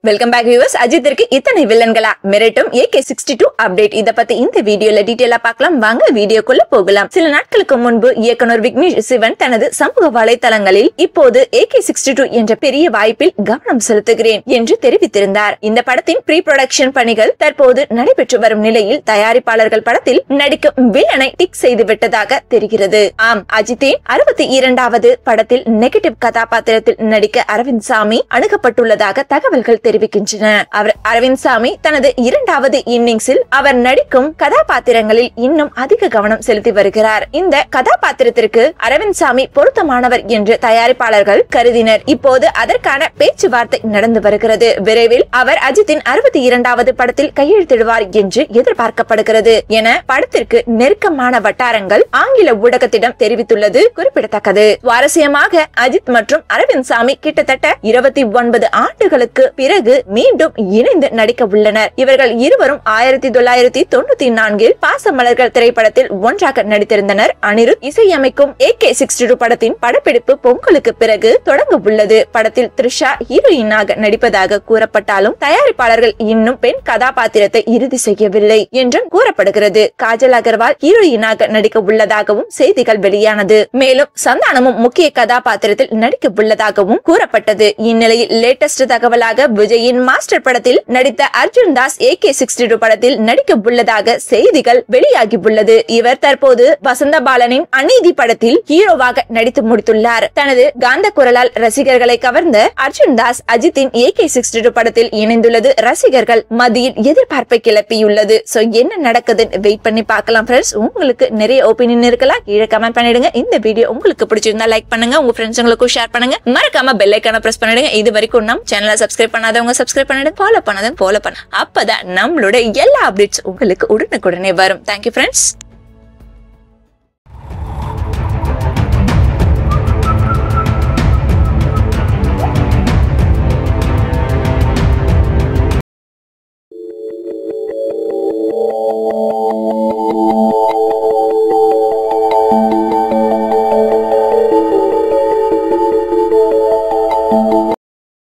welcome back viewers அஜித்திற்கு இத்தனை வில்லன்களா மிரட்டும் AK sixty two update இத பத்தி இந்த வீடியோல டீடைலா பார்க்கலாம் வாங்க வீடியோக்குள்ள போகலாம் சில நாட்களுக்கு முன்பு இயக்குனர் விக்னேஷ் சிவன் தனது சமூக வலைதளங்களில் இப்போது ஏகே சிக்ஸ்டி டூ என்ற பெரிய வாய்ப்பில் கவனம் செலுத்துகிறேன் என்று தெரிவித்திருந்தார் இந்த படத்தின் ப்ரீ ப்ரொடக்ஷன் பணிகள் தற்போது நடைபெற்று வரும் நிலையில் தயாரிப்பாளர்கள் படத்தில் நடிக்கும் வில்லனை டிக் செய்து விட்டதாக தெரிகிறது ஆம் அஜித்தின் அறுபத்தி இரண்டாவது படத்தில் நெகட்டிவ் கதாபாத்திரத்தில் நடிக்க அரவிந்த் சாமி அணுகப்பட்டுள்ளதாக தகவல்கள் தெரிவிக்கின்றன அவர் அரவிந்த் சாமி தனது இரண்டாவது இன்னிங்ஸில் அவர் நடிக்கும் கதாபாத்திரங்களில் இன்னும் அதிக கவனம் செலுத்தி வருகிறார் இந்த கதாபாத்திரத்திற்கு அரவிந்த் சாமி பொருத்தமானவர் என்று தயாரிப்பாளர்கள் கருதினர் இப்போது அதற்கான பேச்சுவார்த்தை நடந்து வருகிறது விரைவில் அவர் அஜித்தின் அறுபத்தி இரண்டாவது படத்தில் கையெழுத்திடுவார் என்று எதிர்பார்க்கப்படுகிறது என படத்திற்கு நெருக்கமான வட்டாரங்கள் ஆங்கில ஊடகத்திடம் தெரிவித்துள்ளது குறிப்பிடத்தக்கது சுவாரஸ்யமாக அஜித் மற்றும் அரவிந்த் சாமி கிட்டத்தட்ட இருபத்தி ஒன்பது ஆண்டுகளுக்கு பிறகு மீண்டும் இணைந்து நடிக்க உள்ளனர் இவர்கள் இருவரும் ஆயிரத்தி தொள்ளாயிரத்தி தொண்ணூத்தி நான்கில் பாசமலர்கள் திரைப்படத்தில் ஒன்றாக நடித்திருந்தனர் அனிருத் இசையமைக்கும் ஏ கே சிக்ஸ்டி டூ படத்தின் படப்பிடிப்பு பொங்கலுக்கு பிறகு தொடங்க உள்ளது படத்தில் த்ரிஷா ஹீரோயினாக நடிப்பதாக கூறப்பட்டாலும் தயாரிப்பாளர்கள் இன்னும் பெண் கதாபாத்திரத்தை இறுதி செய்யவில்லை என்றும் கூறப்படுகிறது காஜல் அகர்வால் ஹீரோயினாக நடிக்க உள்ளதாகவும் செய்திகள் வெளியானது மேலும் சந்தானமும் முக்கிய கதாபாத்திரத்தில் நடிக்க உள்ளதாகவும் கூறப்பட்டது இந்நிலையில் லேட்டஸ்ட் தகவலாக விஜயின் மாஸ்டர் படத்தில் நடித்த Arjun Das A K sixty two படத்தில் நடிக்க உள்ளதாக செய்திகள் வெளியாகி உள்ளது இவர் தற்போது வசந்த பாலனின் அநீதி படத்தில் ஹீரோவாக நடித்து முடித்துள்ளார் தனது காந்த குரலால் ரசிகர்களை கவர்ந்த அர்ஜுன் தாஸ் அஜித்தின் ஏ கே சிக்ஸ்டி டூ படத்தில் இணைந்துள்ளது ரசிகர்கள் மத்தியில் எதிர்பார்ப்பை கிளப்பியுள்ளது சோ என்ன நடக்குதுன்னு வெயிட் பண்ணி பார்க்கலாம் ஃப்ரெண்ட்ஸ் உங்களுக்கு நிறைய ஒப்பீனியன் இருக்கலாம் கீழே கமெண்ட் பண்ணிடுங்க இந்த வீடியோ உங்களுக்கு பிடிச்சிருந்தா லைக் பண்ணுங்க உங்க ஃப்ரெண்ட்ஸுங்களுக்கும் ஷேர் பண்ணுங்க மறக்காம பெல் ஐக்கான பிரஸ் பண்ணிடுங்க இது வரைக்கும் நம்ம சேனலை சப்ஸ்கிரைப் பண்ணாதவங்க சப்ஸ்கிரைப் பண்ணிடுங்க ஃபாலோ பண்ணாதவங்க ஃபாலோ பண்ண அப்பதான் நம்மளோட எல்லா அப்டேட்ஸ் உங்களுக்கு உடனுக்குடனே வரும் தேங்க்யூ ஃப்ரெண்ட்ஸ்